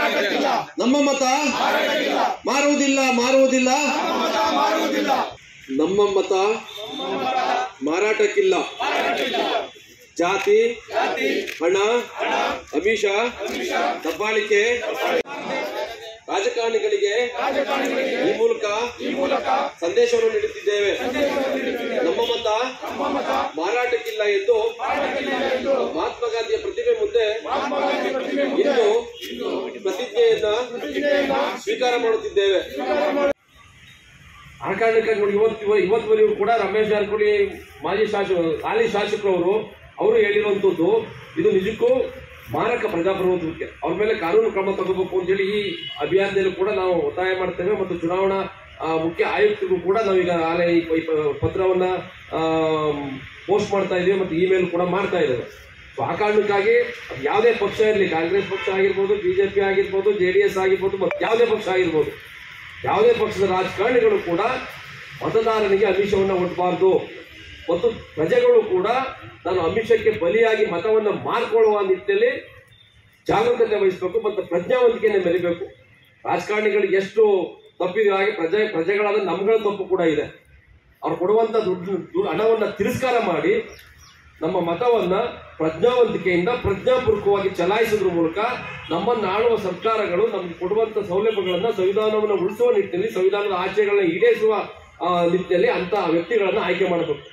ನಮ್ಮ ಮತ ಮಾರುವುದಿಲ್ಲ ಮಾರುವುದಿಲ್ಲ ನಮ್ಮ ಮತ ಮಾರಾಟಕ್ಕಿಲ್ಲ ಜಾತಿ ಹಣ ಅಮಿಷ ದಬ್ಬಾಳಿಕೆ ರಾಜಕಾರಣಿಗಳಿಗೆ ಈ ಮೂಲಕ ಸಂದೇಶವನ್ನು ನೀಡುತ್ತಿದ್ದೇವೆ ನಮ್ಮ ಮತ ಮಾರಾಟಕ್ಕಿಲ್ಲ ಎಂದು ಮಹಾತ್ಮ ಗಾಂಧಿಯ ಪ್ರತಿಮೆ ಮುಂದೆ ಇಂದು ಪ್ರತಿಜ್ಞೆಯನ್ನ ಸ್ವೀಕಾರ ಮಾಡುತ್ತಿದ್ದೇವೆ ಆ ಕಾರಣಕ್ಕಾಗಿ ನೋಡಿ ಇವತ್ತು ಇವತ್ತುವರೆಗೂ ಕೂಡ ರಮೇಶ್ ಜಾರಕಿಹೊಳಿ ಮಾಜಿ ಶಾಸಕ ಹಾಲಿ ಶಾಸಕರವರು ಅವರು ಹೇಳಿರುವಂತದ್ದು ಇದು ನಿಜಕ್ಕೂ ಮಾರಕ ಪ್ರಜಾಪ್ರಭುತ್ವಕ್ಕೆ ಅವ್ರ ಮೇಲೆ ಕಾನೂನು ಕ್ರಮ ತಗೋಬೇಕು ಅಂತೇಳಿ ಈ ಅಭಿಯಾನದಲ್ಲೂ ಕೂಡ ನಾವು ಒತ್ತಾಯ ಮಾಡ್ತೇವೆ ಮತ್ತು ಚುನಾವಣಾ ಆ, ಮುಖ್ಯ ಆಯುಕ್ತರಿಗೂ ಕೂಡ ನಾವೀಗ ಆಲೇ ಈ ಪ- ಈ ಪ- ಪತ್ರವನ್ನ ಪೋಸ್ಟ್ ಮಾಡ್ತಾ ಇದ್ದೀವಿ ಮತ್ತು ಇಮೇಲ್ ಕೂಡ ಮಾಡ್ತಾ ಇದ್ದೇವೆ ಸೊ ಆ ಕಾರಣಕ್ಕಾಗಿ ಅದು ಯಾವುದೇ ಪಕ್ಷ ಇರಲಿ ಕಾಂಗ್ರೆಸ್ ಪಕ್ಷ ಆಗಿರ್ಬೋದು ಬಿಜೆಪಿ ಆಗಿರ್ಬೋದು ಜೆ ಡಿ ಎಸ್ ಆಗಿರ್ಬೋದು ಮತ್ತು ಯಾವುದೇ ಪಕ್ಷ ಆಗಿರ್ಬೋದು ಯಾವುದೇ ಪಕ್ಷದ ರಾಜಕಾರಣಿಗಳು ಕೂಡ ಮತದಾರನಿಗೆ ಅಮಿಷವನ್ನು ಒಡ್ಡಬಾರ್ದು ಮತ್ತು ಪ್ರಜೆಗಳು ಕೂಡ ನಾನು ಅಮಿಷಕ್ಕೆ ಬಲಿಯಾಗಿ ಮತವನ್ನು ಮಾರ್ಕೊಳ್ಳುವ ನಿಟ್ಟಿನಲ್ಲಿ ಜಾಗರೂಕತೆ ವಹಿಸಬೇಕು ಮತ್ತು ಪ್ರಜ್ಞಾವಂತಿಕೆಯನ್ನು ಮೆರಿಬೇಕು ರಾಜಕಾರಣಿಗಳಿಗೆ ಎಷ್ಟು ತಪ್ಪಿದೆ ಹಾಗೆ ಪ್ರಜೆ ಪ್ರಜೆಗಳಾದ ನಮ್ಗಳ ತಪ್ಪು ಕೂಡ ಇದೆ ಅವ್ರು ಕೊಡುವಂತ ದುಡ್ಡು ದುಡ್ಡು ಹಣವನ್ನ ತಿರಸ್ಕಾರ ಮಾಡಿ ನಮ್ಮ ಮತವನ್ನ ಪ್ರಜ್ಞಾವಂತಿಕೆಯಿಂದ ಪ್ರಜ್ಞಾಪೂರ್ವಕವಾಗಿ ಚಲಾಯಿಸೋದ್ರ ಮೂಲಕ ನಮ್ಮನ್ನು ಆಳುವ ಸರ್ಕಾರಗಳು ನಮ್ಗೆ ಕೊಡುವಂತ ಸೌಲಭ್ಯಗಳನ್ನ ಸಂವಿಧಾನವನ್ನು ಉಳಿಸುವ ನಿಟ್ಟಿನಲ್ಲಿ ಸಂವಿಧಾನದ ಆಶಯಗಳನ್ನ ಈಡೇರಿಸುವ ಆ, ನಿಟ್ಟಿನಲ್ಲಿ ಅಂತ ವ್ಯಕ್ತಿಗಳನ್ನ ಆಯ್ಕೆ ಮಾಡಬೇಕು